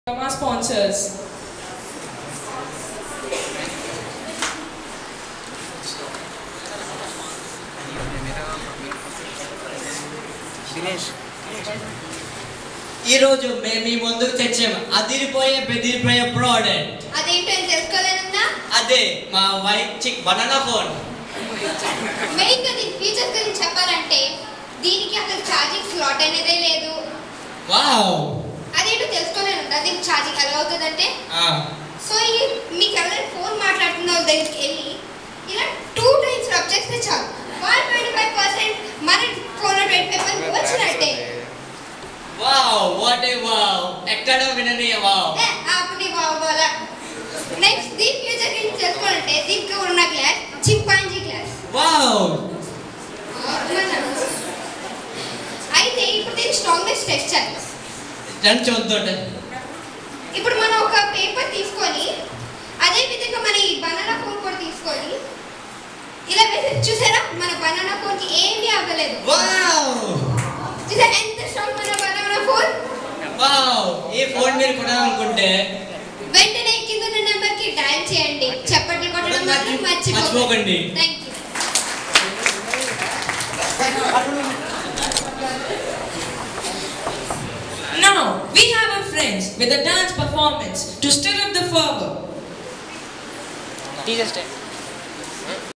from our sponsors. ఈరోజు మేము మీ ముందుకు తెచ్చాము అదిరిపోయే బెదిరిపోయే ప్రోడక్ట్ అదేంటో నేను తెలుసుకోలేనన్నా అదే మా వైట్ చిక్ బనానా ఫోన్ మెయిన్ గా దీని ఫీచర్స్ గురించి చెప్పాలంటే దీనికి అసలు ఛార్జింగ్ స్లాట్ అనేదే లేదు వావ్ అదేంటో తెలుసుకోలేనుందా దీనికి ఛార్జింగ్ ఎలా అవుతుందంటే సో ఈ మీకు ఎవరైనా ఫోన్ మాట్లాడుతున్న వాళ్ళ దగ్గరికి వెళ్ళి ఇలా టూ టైమ్స్ రబ్ చేస్తే చాలు వన్ ట్వంటీ ఫైవ్ పర్సెంట్ మన ఫోన్లో ట్వంటీ ఫైవ్ పర్సెంట్ వచ్చినట్టే వావ్ వాట్ ఏ వావ్ ఎక్కడ వినని వావ్ ఏ, అప్పుడు బాగోలా నెక్స్ట్ దీని ఫ్యూచర్ గురించి తెలుసుకోవాలంటే దీంట్లో ఉన్న గ్లాస్ చింపాంజీ గ్లాస్ వావ్ అయితే ఇప్పుడు దీని స్ట్రాంగ్నెస్ టెస్ట్ చేద్దాం దాన్ని చూద్దాం ఇప్పుడు మనం ఒక పేపర్ తీసుకొని అదే విధంగా మన ఈ బనానా ఫోన్ కూడా తీసుకొని ఇలా వేసి చూసారా మన బనానా ఫోన్ కి ఏమీ అవ్వలేదు వావ్ చూసారా ఎంత స్ట్రాంగ్ మన బనానా ఫోన్ వావ్ ఈ ఫోన్ మీరు కొనాలనుకుంటే వెంటనే కింద ఉన్న నెంబర్ కి డయల్ చేయండి చప్పట్లు కొట్టడం మాత్రం మర్చిపోకండి. మర్చిపోకండి thank you Now, we have our friends with a dance performance to stir up the fervor. Teacher stay